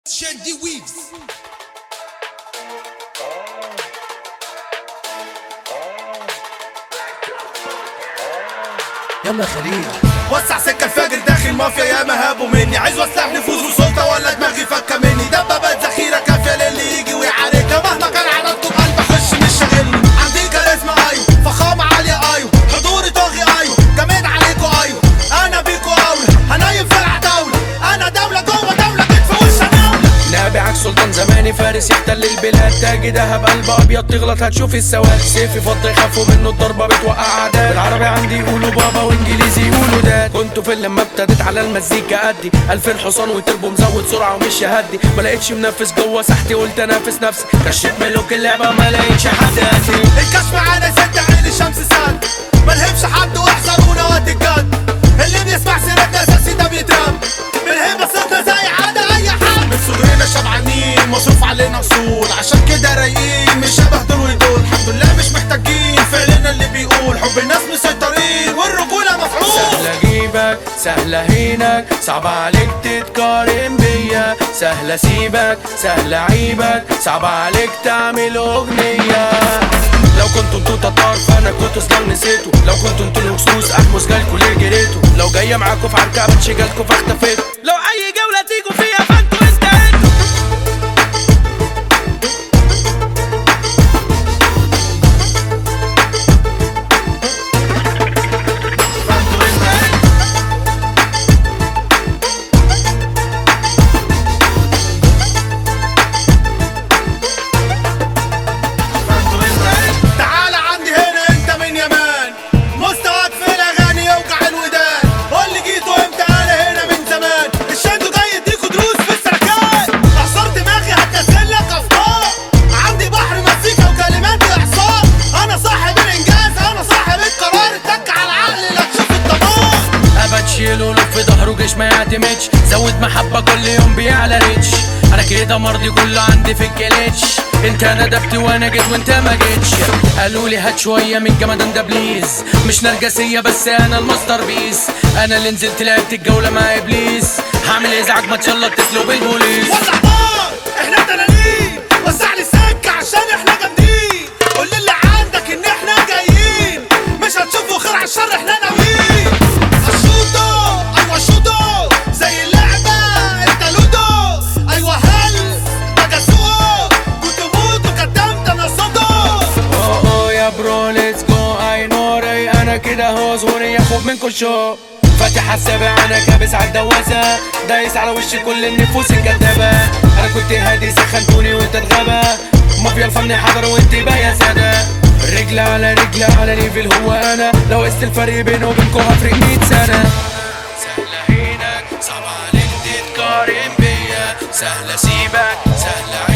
Shandy Weaves يلا خليل وسع سكة الفجر داخل مافيا يا مهابوا مني عايز وسع نفوذ وسلطة ولا دماغي فكة مني دبابات ذخيرة كافية للي يجي ويعاركها مهما كان عددكم قلب اخش مش شاغلني عندي كاريزما ايوه فخامة عالية ايوه حضوري طاغي ايوه جامد عليكوا ايوه انا بيكوا اولى هنايم في العتاولة انا دولة جوه دولة جيت في وش انا نابعك سلطان زماني فارس يحتل البلاد تاجي دهب قلب ابيض تغلط هتشوف السواد سيفي فض يخافوا منه الضربه بتوقع اعداد بالعربي عندي يقولوا بابا وانجليزي يقولوا داد كنت في لما ابتديت على المزيكا ادي الفين حصان وتربو مزود سرعه ومش هدي ما لقيتش منفس جوه ساحتي قلت انافس نفسي كشف ملوك اللعبه ما لقيتش حد قدي الكشف معانا ست عين الشمس سد ملهمش حد واحذرونا وقت الجد اللي بيسمع سيرتنا اساسي ده بيترم بنهب صوتنا زي عادة اي حد من صغرنا شبعانين مصروف علينا اصول عشان كده رايقين مش شبه دول ودول الحمد لله مش محتاجين فعلنا اللي بيقول حب الناس مسيطرين والرجولة مفعول سهل اجيبك سهل اهينك صعب عليك تتقارن بيا سهل اسيبك سهل اعيبك صعب عليك تعمل اغنية لو كنتوا انتوا تتار فانا كنت اصلا نسيته لو كنتوا انتوا الهكسوس احمس جالكوا ليه جريتوا لو جاية معاكوا في عركة بتشجلكوا فاختفيتوا لو اي جولة تيجوا فيها فانتوا استهدوا فانتوا استهدوا فانتوا استهدوا تعال عندي هنا انت من يمان مستواك في الاغاني يوجع الودان قول لي جيتوا امتى انا هنا من زمان الشندو جاي يديكوا دروس في السلكات اعصار دماغي هتنزل لك افكار عندي بحر مزيكا وكلمات اعصار انا صاحب الانجاز انا صاحب القرار اتك على العقل لا تشوف الدمار ابد شيله لف في ظهره جيش ما يعتمدش زود محبة كل يوم بيعلى ريتش انا كده مرضي كله عندي في الكليتش انت ندبت وانا جيت وانت ما جيتش قالوا لي هات شوية من جمدان ده بليز مش نرجسية بس انا الماستر بيس انا اللي نزلت لعبت الجولة مع ابليس هعمل ازعاج ما تشلط تسلو بالبوليس ولع نار احنا تنانين وسع لي سكة عشان احنا جامدين قول لي اللي عندك ان احنا جايين مش هتشوفوا خير على الشر احنا ناويين الشوطو ايوه شوطو زي اللعبة انت لودو ايوه هل ده جاسوسو كنت موت وقدمت انا صدو اوه اوه يا برو ليتس جو اي نوري انا كده هو زهوري ياخد منكم شو فاتح السابع انا كابس على الدواسة دايس على وش كل النفوس الكدابة انا كنت هادي سخنتوني وانت اتغابى مافيا الفن حضر وانت بايا سادة رجل على رجل على ليفل هو انا لو قست الفرق بينه وبينكم هفرق 100 سنة سهل هينك صعب عليك تتقارن بيا سهل اسيبك سهل